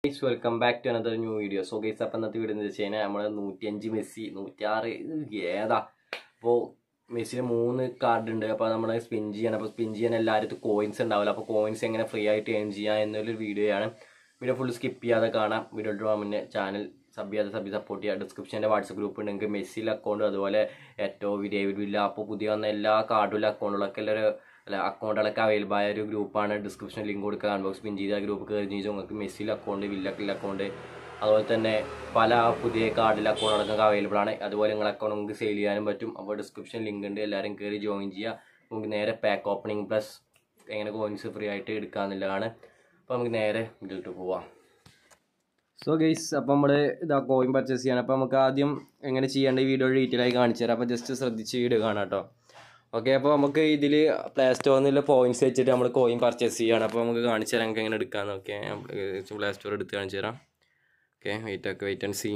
guys welcome back to another new video so guys അപ്പം ഇന്നത്തെ video എന്ന് വെച്ച് കഴിഞ്ഞാൽ നമ്മൾ നൂറ്റിയഞ്ച് മെസ്സി നൂറ്റിയാറ് ഇത് ഏതാ അപ്പോൾ മെസ്സിന് മൂന്ന് കാർഡ് ഉണ്ട് അപ്പോൾ നമ്മൾ സ്പിൻ ചെയ്യണം അപ്പോൾ സ്പിൻ ചെയ്യാൻ എല്ലാവരും കോയിൻസ് ഉണ്ടാവില്ല അപ്പോൾ കോയിൻസ് എങ്ങനെ ഫ്രീ ആയിട്ട് ഏൺ ചെയ്യാം എന്നൊരു വീഡിയോയാണ് വീഡിയോ ഫുൾ സ്കിപ്പ് ചെയ്യാതെ കാണാം വീഡിയോ ഇട്ട് മുന്നേ ചാനൽ സബ് ചെയ്യാതെ സബ് സപ്പോർട്ട് ചെയ്യുക ഡിസ്ക്രിപ്ഷൻ്റെ വാട്സപ്പ് ഗ്രൂപ്പ് ഉണ്ട് നിങ്ങൾക്ക് മെസ്സിയിൽ അക്കൗണ്ട് അതുപോലെ ഏറ്റവും ഡേവിഡ് വില്ല അപ്പോൾ പുതിയ വന്ന എല്ലാ കാർഡിലെ അക്കൗണ്ടുകളൊക്കെ ഉള്ള ഒരു അല്ല അക്കൗണ്ടുകളൊക്കെ അവൈലബിൾ ആയ ഒരു ഗ്രൂപ്പാണ് ഡിസ്ക്രിപ്ഷൻ ലിങ്ക് കൊടുക്കുക അൺബോക്സ് പിൻ ചെയ്ത ഗ്രൂപ്പ് കയറി ചെയ്തു നിങ്ങൾക്ക് മെസ്സിൽ അക്കൗണ്ട് വില്ലക്കിൽ അക്കൗണ്ട് അതുപോലെ തന്നെ പല പുതിയ കാർഡിലെ അക്കൗണ്ടുകളൊക്കെ അവൈലബിൾ ആണ് അതുപോലെ നിങ്ങളുടെ അക്കൗണ്ട് നിങ്ങൾക്ക് സെയിൽ ചെയ്യാനും പറ്റും അപ്പോൾ ഡിസ്ക്രിപ്ഷൻ ലിങ്ക് ഉണ്ട് എല്ലാവരും കയറി ജോയിൻ ചെയ്യുക നമുക്ക് നേരെ പാക്ക് ഓപ്പണിംഗ് പ്ലസ് എങ്ങനെ കോയിൻസ് ഫ്രീ ആയിട്ട് എടുക്കാമെന്നുള്ളതാണ് അപ്പോൾ നമുക്ക് നേരെ ഇതിലോട്ട് പോവാം സോ ഗെയ്സ് അപ്പോൾ നമ്മൾ ഇതാ കോയിൻ പർച്ചേസ് ചെയ്യണം അപ്പോൾ നമുക്ക് ആദ്യം എങ്ങനെ ചെയ്യേണ്ട ഈ വീഡിയോ ഡീറ്റെയിൽ ആയി കാണിച്ചു തരാം അപ്പോൾ ജസ്റ്റ് ശ്രദ്ധിച്ച് വീഡിയോ കാണാം കേട്ടോ ഓക്കെ അപ്പോൾ നമുക്ക് ഇതിൽ പ്ലേ സ്റ്റോറിൽ നിന്നുള്ള പോയിന്റ്സ് വെച്ചിട്ട് നമ്മൾ കോയിൻ പർച്ചേസ് ചെയ്യണം അപ്പോൾ നമുക്ക് കാണിച്ചു തരാം നമുക്ക് എങ്ങനെ എടുക്കാമെന്ന് ഓക്കെ പ്ലേ സ്റ്റോർ എടുത്ത് കാണിച്ചു തരാം okay wait okay wait and see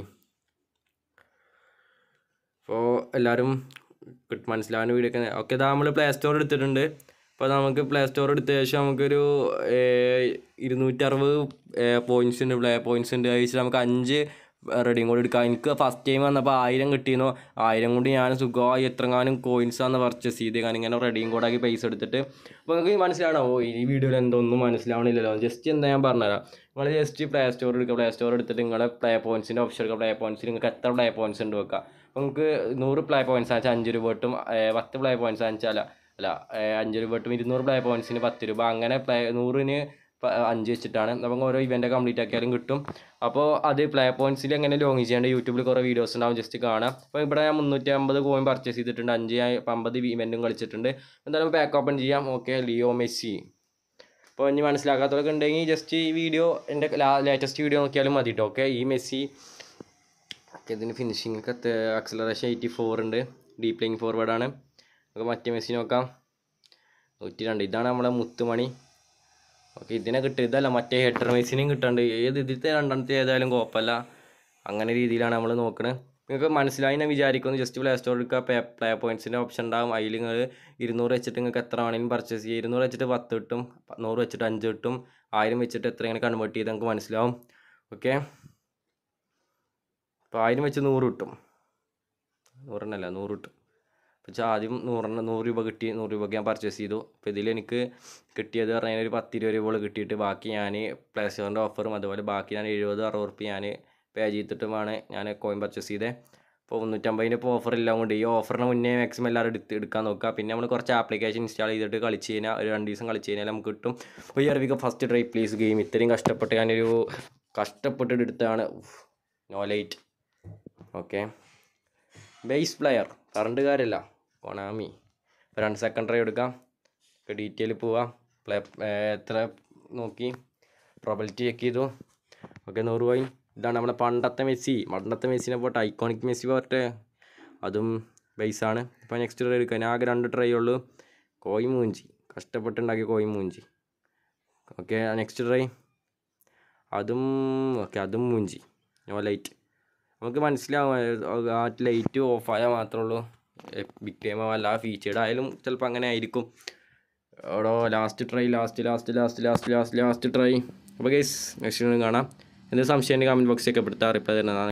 അപ്പോൾ എല്ലാവരും കിട്ട് മനസ്സിലാവുന്ന വീഡിയോ ഒക്കെ ഓക്കെ ഇതാ നമ്മൾ പ്ലേ സ്റ്റോർ എടുത്തിട്ടുണ്ട് അപ്പോൾ നമുക്ക് പ്ലേ സ്റ്റോർ എടുത്ത ശേഷം നമുക്കൊരു ഇരുന്നൂറ്ററുപത് പോയിൻറ്റ്സ് ഉണ്ട് പ്ലേ പോയിൻറ്റ്സ് ഉണ്ട് അത് നമുക്ക് അഞ്ച് റെഡിയും കൂടി എടുക്കാം എനിക്ക് ഫസ്റ്റ് ടൈം വന്നപ്പോൾ ആയിരം കിട്ടിയിരുന്നു ആയിരം കൊണ്ട് ഞാൻ സുഖമായി എത്രങ്ങാനും കോയിൻസാണ് പർച്ചേസ് ചെയ്ത് ഞാൻ ഇങ്ങനെ റെഡിയും കൂടെ ആക്കി പൈസ എടുത്തിട്ട് അപ്പോൾ നിങ്ങൾക്ക് മനസ്സിലാണോ ഓ ഈ വീഡിയോയിൽ എന്തൊന്നും മനസ്സിലാവണില്ലല്ലോ ജസ്റ്റ് എന്താ ഞാൻ പറഞ്ഞുതരാം നിങ്ങൾ ജസ്റ്റ് പ്ലേ സ്റ്റോർ എടുക്കുക പ്ലേ സ്റ്റോർ എടുത്തിട്ട് നിങ്ങളുടെ പ്ലേ പോയിൻറ്റ്സിൻ്റെ ഓപ്ഷൻ എടുക്കുക പ്ലേ പോയിൻറ്റ്സിൽ നിങ്ങൾക്ക് എത്ര പ്ലേ പോയിൻറ്റ്സ് ഉണ്ട് വെക്കുക അപ്പോൾ നിങ്ങൾക്ക് നൂറ് പ്ലേ പോയിൻറ്റ്സ് ആണെച്ചാൽ അഞ്ച് രൂപ കിട്ടും പത്ത് പ്ലേ പോയിൻറ്റ്സ് ആണെച്ചാൽ അല്ല അഞ്ച് രൂപ കിട്ടും ഇരുന്നൂറ് പ്ലേ പോയിൻറ്റ്സിന് പത്ത് രൂപ അങ്ങനെ പ്ലേ നൂറിന് അഞ്ച് വെച്ചിട്ടാണ് നമുക്ക് ഓരോ ഇവൻ്റ് കംപ്ലീറ്റ് ആക്കിയാലും കിട്ടും അപ്പോൾ അത് പ്ലേ പോയിൻറ്റ്സിൽ എങ്ങനെ ലോങ് ചെയ്യേണ്ട യൂട്യൂബിൽ കുറേ വീഡിയോസ് ഉണ്ടാവും ജസ്റ്റ് കാണാം അപ്പോൾ ഇവിടെ ഞാൻ മുന്നൂറ്റി അമ്പത് കോയിൻ പർച്ചേസ് ചെയ്തിട്ടുണ്ട് അഞ്ച് അമ്പത് ഇവൻറ്റും കളിച്ചിട്ടുണ്ട് എന്തായാലും പാക്ക് ഓപ്പൺ ചെയ്യാം ഓക്കെ ലിയോ മെസ്സി അപ്പോൾ ഇനി മനസ്സിലാക്കാത്തവരൊക്കെ ഉണ്ടെങ്കിൽ ജസ്റ്റ് ഈ വീഡിയോ എൻ്റെ ലേറ്റസ്റ്റ് വീഡിയോ നോക്കിയാലും മതി കേട്ടോ ഓക്കെ ഈ മെസ്സി ഓക്കെ ഇതിന് ഫിനിഷിംഗ് ഒക്കെ അക്സലറേഷൻ എയ്റ്റി ഫോർ ഉണ്ട് ഡീപ് പ്ലേയിങ് ഫോർവേഡാണ് നമുക്ക് മറ്റേ മെസ്സി നോക്കാം നൂറ്റി രണ്ട് ഇതാണ് നമ്മുടെ മുത്തുമണി ഓക്കെ ഇതിനെ കിട്ടും ഇതല്ല മറ്റേ ഹെഡർ മെസ്സിനെയും കിട്ടാണ്ട് ഏത് ഇതിലത്തെ രണ്ടാമത്തെ ഏതായാലും കുഴപ്പമില്ല അങ്ങനെ രീതിയിലാണ് നമ്മൾ നോക്കുന്നത് നിങ്ങൾക്ക് മനസ്സിലായി ഞാൻ വിചാരിക്കുന്നു ജസ്റ്റ് പ്ലേ സ്റ്റോർ എടുക്കുക പ്ലേ പ്ലേ പോയിൻറ്റ്സിൻ്റെ ഓപ്ഷൻ ഉണ്ടാകും അതിൽ നിങ്ങൾ ഇരുന്നൂറ് വെച്ചിട്ട് നിങ്ങൾക്ക് എത്ര വേണമെങ്കിലും പർച്ചേസ് ചെയ്യുക ഇരുന്നൂറ് വെച്ചിട്ട് പത്ത് കിട്ടും നൂറ് വെച്ചിട്ട് അഞ്ച് കിട്ടും ആയിരം വെച്ചിട്ട് എത്ര ഇങ്ങനെ കൺവേർട്ട് ചെയ്ത് നിങ്ങൾക്ക് മനസ്സിലാവും ഓക്കെ അപ്പോൾ ആയിരം വെച്ച് നൂറ് കിട്ടും നൂറെണ്ണല്ല നൂറ് കിട്ടും പക്ഷേ ആദ്യം നൂറെണ്ണം നൂറ് രൂപ കിട്ടി നൂറ് രൂപയ്ക്ക് ഞാൻ പർച്ചേസ് ചെയ്തു അപ്പോൾ ഇതിൽ എനിക്ക് കിട്ടിയത് പറഞ്ഞാൽ ഒരു പത്ത് ഇരുപത് രൂപ കിട്ടിയിട്ട് ബാക്കി ഞാൻ പ്ലേ സ്റ്റോറിൻ്റെ ഓഫറും അതുപോലെ ബാക്കി ഞാൻ എഴുപത് അറുപത് റുപ്യ ഞാൻ പേ ചെയ്തിട്ടുമാണ് ഞാൻ കോയിൻ പർച്ചേസ് ചെയ്തത് അപ്പോൾ മുന്നൂറ്റമ്പതിന് ഇപ്പോൾ ഓഫർ എല്ലാം കൊണ്ട് ഈ ഓഫറിന് മുന്നേ മാക്സിമം എല്ലാവരും എടുത്ത് എടുക്കാൻ നോക്കുക പിന്നെ നമ്മൾ കുറച്ച് ആപ്ലിക്കേഷൻ ഇൻസ്റ്റാൾ ചെയ്തിട്ട് കളിച്ച് കഴിഞ്ഞാൽ ഒരു രണ്ട് ദിവസം കളിച്ച് കഴിഞ്ഞാൽ നമുക്ക് കിട്ടും അപ്പോൾ ഈ അറിവിക്ക് ഫസ്റ്റ് ട്രൈ പ്ലീസ് ഗെയിം ഇത്രയും കഷ്ടപ്പെട്ട് ഞാനൊരു കഷ്ടപ്പെട്ടിട്ട് എടുത്താണ് no light okay base player കറണ്ടുകാരല്ല കൊണാമി രണ്ട് സെക്കൻഡ് ട്രൈ എടുക്കാം ഡീറ്റെയിൽ പോവാം പ്ലേ എത്ര നോക്കി പ്രൊബിലിറ്റി ചെക്ക് ചെയ്തു ഓക്കെ നൂറ് പോയി ഇതാണ് നമ്മുടെ പണ്ടത്തെ മെസ്സി പണ്ടത്തെ മെസ്സിനെ പോട്ടെ ഐക്കോണിക് മെസ്സി പോട്ടെ അതും ബേസാണ് ഇപ്പോൾ നെക്സ്റ്റ് ട്രൈ എടുക്കാൻ ആകെ രണ്ട് ട്രൈ ഉള്ളൂ കോയി മൂഞ്ചി കഷ്ടപ്പെട്ടുണ്ടാക്കിയ കോയി മൂഞ്ചി ഓക്കെ നെക്സ്റ്റ് ട്രൈ അതും ഓക്കെ അതും മൂഞ്ചി നോ ലൈറ്റ് നമുക്ക് മനസ്സിലാവും ആ ലൈറ്റ് ഓഫായാൽ മാത്രമേ ഉള്ളൂ ബിഗ് ടൈം അല്ല ഫീച്ചേർഡ് ആയാലും ചിലപ്പോൾ അങ്ങനെ ആയിരിക്കും എവിടോ last try last last last last last last try അപ്പോൾ ഗൈസ് നെക്സ്റ്റ് കാണാം എന്തെങ്കിലും സംശയം കമൻറ്റ് ബോക്സിൽ ഒക്കെ പെടുത്താം റിപ്ലൈ തരുന്നതാണ്